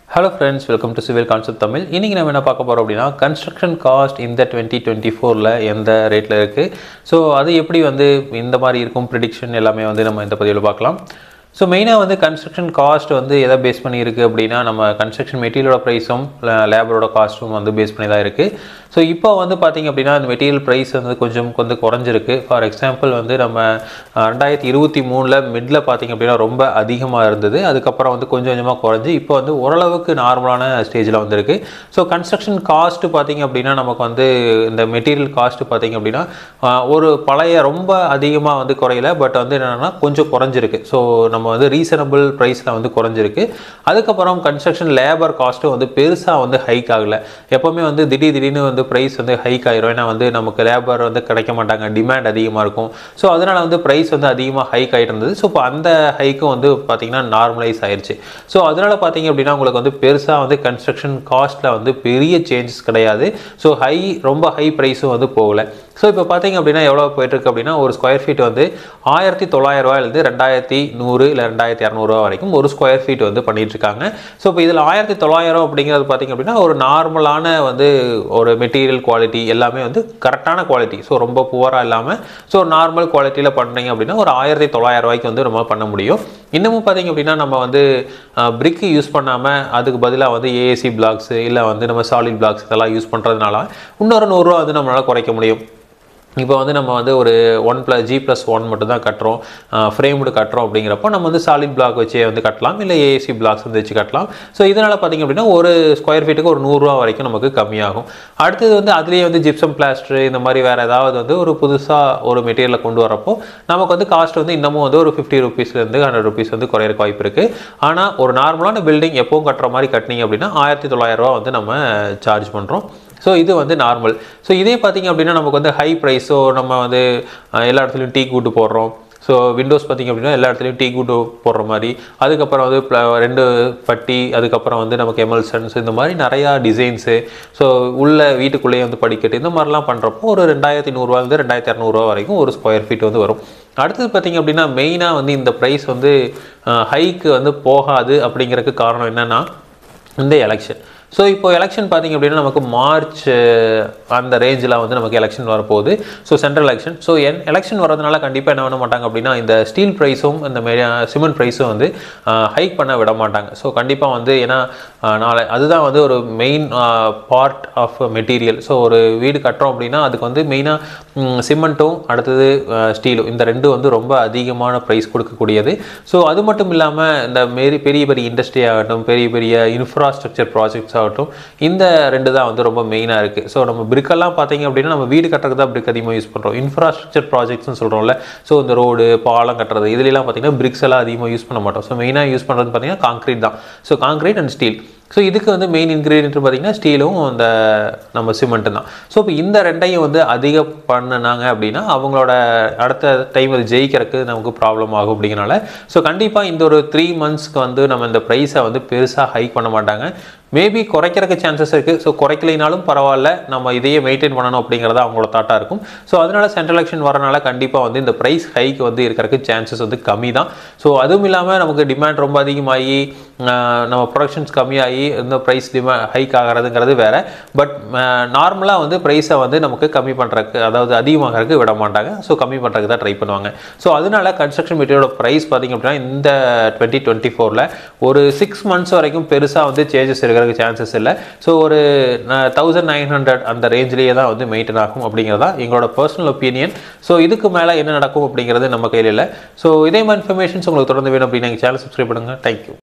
hello friends welcome to civil concept Tamil இன்றைக்கி நம்ம என்ன பார்க்க போகிறோம் அப்படின்னா கன்ஸ்ட்ரக்ஷன் காஸ்ட் இந்த டுவெண்ட்டி டுவெண்ட்டி ஃபோரில் எந்த ரேட்டில் இருக்குது ஸோ அது எப்படி வந்து இந்த மாதிரி இருக்கும் ப்ரிடிக்ஷன் எல்லாமே வந்து நம்ம இந்த பதிவில் பார்க்கலாம் ஸோ மெயினாக வந்து கன்ஸ்ட்ரக்ஷன் காஸ்ட் வந்து எதை பேஸ் பண்ணி இருக்குது அப்படின்னா நம்ம கன்ஸ்ட்ரக்ஷன் மெட்டீரியலோட ப்ரைஸும் லேபரோட காஸ்ட்டும் வந்து பேஸ் பண்ணி தான் இருக்குது ஸோ இப்போ வந்து பார்த்திங்க அப்படின்னா அந்த மெட்டீரியல் ப்ரைஸ் வந்து கொஞ்சம் கொஞ்சம் குறைஞ்சிருக்கு ஃபார் எக்ஸாம்பிள் வந்து நம்ம அஹ், ரெண்டாயிரத்தி இருபத்தி மூணில் மிடில் பார்த்திங்க அப்படின்னா ரொம்ப அதிகமாக இருந்தது அதுக்கப்புறம் வந்து கொஞ்சம் கொஞ்சமாக குறைஞ்சி இப்போ வந்து ஓரளவுக்கு நார்மலான ஸ்டேஜில் வந்திருக்கு ஸோ கன்ஸ்ட்ரக்ஷன் காஸ்ட்டு பார்த்திங்க அப்படின்னா நமக்கு வந்து இந்த மெட்டீரியல் காஸ்ட்டு பார்த்திங்க அப்படின்னா அஹ், ஒரு பழைய ரொம்ப அதிகமாக வந்து குறையல பட் வந்து என்னென்னா கொஞ்சம் குறைஞ்சிருக்கு ஸோ நம்ம வந்து ரீசனபிள் ப்ரைஸில் வந்து குறைஞ்சிருக்கு அதுக்கப்புறம் கன்ஸ்ட்ரக்ஷன் லேபர் காஸ்ட்டும் வந்து பெருசாக வந்து ஹைக் ஆகலை எப்போவுமே வந்து திடீர் திடீர்னு வந்து ப்ரைஸ் வந்து ஹைக் ஆயிரும் ஏன்னா வந்து நமக்கு லேபர் வந்து கிடைக்க மாட்டாங்க டிமாண்ட் அதிகமாக இருக்கும் ஸோ அதனால் வந்து ப்ரைஸ் வந்து அதிகமாக ஹைக் ஆகிட்டு இருந்தது ஸோ இப்போ அந்த ஹைக்கும் வந்து பார்த்திங்கன்னா நார்மலைஸ் ஆயிருச்சு ஸோ அதனால் பார்த்தீங்க அப்படின்னா உங்களுக்கு வந்து பெருசாக வந்து கன்ஸ்ட்ரக்ஷன் காஸ்ட்டில் வந்து பெரிய சேஞ்சஸ் கிடையாது ஸோ ஹை ரொம்ப ஹை ப்ரைஸும் வந்து போகலை ஸோ இப்போ பார்த்தீங்க அப்படின்னா எவ்வளோ போயிட்டுருக்கு அப்படின்னா ஒரு ஸ்கொயர் ஃபீட் வந்து ஆயிரத்தி தொள்ளாயிரம் ரூபாயிலிருந்து ரெண்டாயிரத்தி நூறு இல்லை ரெண்டாயிரத்தி இரநூறுவா வரைக்கும் ஒரு ஸ்கொயர் ஃபீட் வந்து பண்ணிட்டு இருக்காங்க ஸோ இப்போ இதில் ஆயிரத்தி தொள்ளாயிரம் அப்படிங்கிறது பார்த்தீங்க அப்படின்னா ஒரு நார்மலான வந்து ஒரு மெட்டீரியல் குவாலிட்டி எல்லாமே வந்து கரெக்டான குவாலிட்டி ஸோ ரொம்ப புவராக இல்லாமல் ஸோ நார்மல் குவாலிட்டியில் பண்ணுறீங்க அப்படின்னா ஒரு ஆயிரத்தி தொள்ளாயிரம் ரூபாய்க்கு வந்து நம்ம பண்ண முடியும் இன்னமும் பார்த்தீங்க அப்படின்னா நம்ம வந்து பிரிக்கு யூஸ் பண்ணாமல் அதுக்கு பதிலாக வந்து ஏஏசி பிளாக்ஸ் இல்லை வந்து நம்ம சாலிட் பிளாக்ஸ் இதெல்லாம் யூஸ் பண்ணுறதுனால இன்னொரு நூறுரூவா வந்து நம்மளால் குறைக்க முடியும் இப்போ வந்து நம்ம வந்து ஒரு one plus G plus one மட்டும் தான் கட்டுறோம் ஃப்ரேம்டு கட்டுறோம் அப்படிங்கிறப்போ நம்ம வந்து சாலிட் பிளாக் வச்சே வந்து கட்டலாம் இல்லை ஏஏசி பிளாக்ஸ் வந்து வச்சு கட்டலாம் ஸோ இதனால் பார்த்திங்க அப்படின்னா ஒரு ஸ்கொயர் ஃபீட்டுக்கு ஒரு நூறுரூவா வரைக்கும் நமக்கு கம்மியாகும் அடுத்தது வந்து அதுலேயே வந்து ஜிப்சம் பிளாஸ்டர் இந்த மாதிரி வேறு ஏதாவது வந்து ஒரு புதுசாக ஒரு மெட்டீரியலை கொண்டு வரப்போ நமக்கு வந்து காஸ்ட் வந்து இன்னமும் வந்து ஒரு ஃபிஃப்டி ருபீஸ்லேருந்து ஹண்ட்ரட் ருபீஸ் வந்து குறையிறக்கு வாய்ப்பு இருக்குது ஆனால் ஒரு நார்மலான பில்டிங் எப்பவும் கட்டுற மாதிரி கட்டினீங்க அப்படின்னா ஆயிரத்தி தொள்ளாயிரரூவா வந்து நம்ம சார்ஜ் பண்ணுறோம் ஸோ இது வந்து நார்மல் ஸோ இதே பார்த்தீங்க அப்படின்னா நமக்கு வந்து ஹை ப்ரைஸ் ஸோ நம்ம வந்து அஹ், எல்லா இடத்துலையும் டீ கூட்டு போடுறோம் ஸோ விண்டோஸ் பார்த்தீங்க அப்படின்னா எல்லா இடத்துலையும் டீ கூட்டு போடுற மாதிரி அதுக்கப்புறம் வந்து pla- ரெண்டு பட்டி அதுக்கப்புறம் வந்து நமக்கு எமல்சன்ஸ் இந்த மாதிரி நிறையா டிசைன்ஸு ஸோ உள்ள வீட்டுக்குள்ளேயே வந்து படிக்கட்டு இந்த மாதிரிலாம் பண்ணுறப்போ ஒரு ரெண்டாயிரத்தி நூறுரூவாலேருந்து ரெண்டாயிரத்தி இரநூறுவா வரைக்கும் ஒரு ஸ்கொயர் ஃபீட் வந்து வரும் அடுத்தது பார்த்தீங்க அப்படின்னா மெயினாக வந்து இந்த ப்ரைஸ் வந்து ஹைக்கு வந்து போகாது அப்படிங்கிறதுக்கு காரணம் என்னென்னா இந்த எலெக்ஷன் ஸோ இப்போ எலெக்ஷன் பார்த்தீங்க அப்படின்னா நமக்கு மார்ச் அஹ், அந்த ரேஞ்சில் வந்து நமக்கு எலெக்ஷன் வரப்போகுது ஸோ சென்ட்ரல் எலெக்ஷன் ஸோ என் எலெக்ஷன் வரதுனால கண்டிப்பாக என்ன பண்ண மாட்டாங்க அப்படின்னா இந்த ஸ்டீல் ப்ரைஸும் இந்த சிமெண்ட் ப்ரைஸும் வந்து ஹைக் பண்ண விட மாட்டாங்க ஸோ கண்டிப்பாக வந்து ஏன்னா அஹ், நாளை அதுதான் வந்து ஒரு main part of material so ஒரு வீடு கட்டுறோம் அப்படின்னா அதுக்கு வந்து மெயினாக சிமெண்ட்டும் அடுத்தது ஸ்டீலும் இந்த ரெண்டும் வந்து ரொம்ப அதிகமான ப்ரைஸ் கொடுக்கக்கூடியது ஸோ அது மட்டும் இல்லாமல் இந்த மாரி பெரிய பெரிய இண்டஸ்ட்ரி ஆகட்டும் பெரிய பெரிய இன்ஃப்ராஸ்ட்ரக்சர் ப்ராஜெக்ட்ஸ் ஆகட்டும் இந்த ரெண்டு தான் வந்து ரொம்ப மெயினாக இருக்குது ஸோ நம்ம பிரிக்கெல்லாம் பார்த்தீங்க அப்படின்னா நம்ம வீடு கட்டுறதுக்கு தான் பிரிக் அதிகமாக யூஸ் பண்ணுறோம் இன்ஃப்ராஸ்ட்ரக்சர் ப்ராஜெக்ட்ஸ்னு சொல்கிறோம்ல ஸோ இந்த ரோடு பாலம் கட்டுறது இதுலலாம் பார்த்தீங்கன்னா பிரிக்ஸ் எல்லாம் அதிகமாக யூஸ் பண்ண மாட்டோம் ஸோ மெயினாக யூஸ் பண்ணுறது பார்த்தீங்கன்னா கான்க்ரீட் தான் so concrete and steel so இதுக்கு வந்து மெயின் இன்க்ரீடியன்ட் பார்த்தீங்கன்னா ஸ்டீலும் அந்த நம்ம சிமெண்ட்டு தான் ஸோ இப்போ இந்த ரெண்டையும் வந்து அதிக பண்ணுனாங்க அப்படின்னா அவங்களோட அடுத்த டைம் அது ஜெயிக்கிறதுக்கு நமக்கு ப்ராப்ளம் ஆகும் அப்படிங்கிறனால ஸோ கண்டிப்பாக இந்த ஒரு த்ரீ மந்த்ஸ்க்கு வந்து நம்ம இந்த ப்ரைஸை வந்து பெருசாக ஹைக் பண்ண மாட்டாங்க மேபி குறைக்கிறதுக்கு சான்சஸ் இருக்குது ஸோ குறைக்கலைனாலும் பரவாயில்ல நம்ம இதையே மெயின்டைன் பண்ணணும் அப்படிங்கிறத அவங்களோட தாட்டாக இருக்கும் ஸோ அதனால சென்ட்ரல் எலெக்ஷன் வரனால கண்டிப்பாக வந்து இந்த ப்ரைஸ் ஹைக் வந்து இருக்கிறதுக்கு சான்சஸ் வந்து கம்மி தான் ஸோ அதுவும் இல்லாமல் நமக்கு டிமாண்ட் ரொம்ப அதிகமாகி ஆஹ், நம்ம ப்ரொடக்ஷன்ஸ் கம்மியாகி இந்த ப்ரைஸ் டிமா ஹைக் ஆகிறதுங்கிறது வேற பட் நார்மலாக வந்து ப்ரைஸை வந்து நமக்கு கம்மி பண்ணுறதுக்கு அதாவது அதிகமாகறதுக்கு விட மாட்டாங்க ஸோ கம்மி பண்ணுறதுக்கு தான் ட்ரை பண்ணுவாங்க ஸோ அதனால கன்ஸ்ட்ரக்ஷன் மெட்டீரியலோட ப்ரைஸ் பார்த்திங்க அப்படின்னா இந்த டுவெண்ட்டி டுவெண்ட்டி ஃபோரில் ஒரு சிக்ஸ் மந்த்ஸ் வரைக்கும் பெருசாக வந்து சேஞ்சஸ் இருக்கிறதுக்கு சான்சஸ் இல்லை ஸோ ஒரு தௌசண்ட் நைன் ஹண்ட்ரட் அந்த ரேஞ்சிலேயே தான் வந்து மெயின்டைன் ஆகும் அப்படிங்கிறதா எங்களோட பர்சனல் ஒப்பீனியன் ஸோ இதுக்கு மேலே என்ன நடக்கும் அப்படிங்கிறது நம்ம கையில் இல்லை ஸோ இதே மாதிரி இன்ஃபர்மேஷன்ஸ் உங்களுக்கு தொடர்ந்து வேணும் அப்படின்னு எங்கள் சேனல் சப்ஸ்கிரைப் பண்ணுங்கள் தேங்க்யூ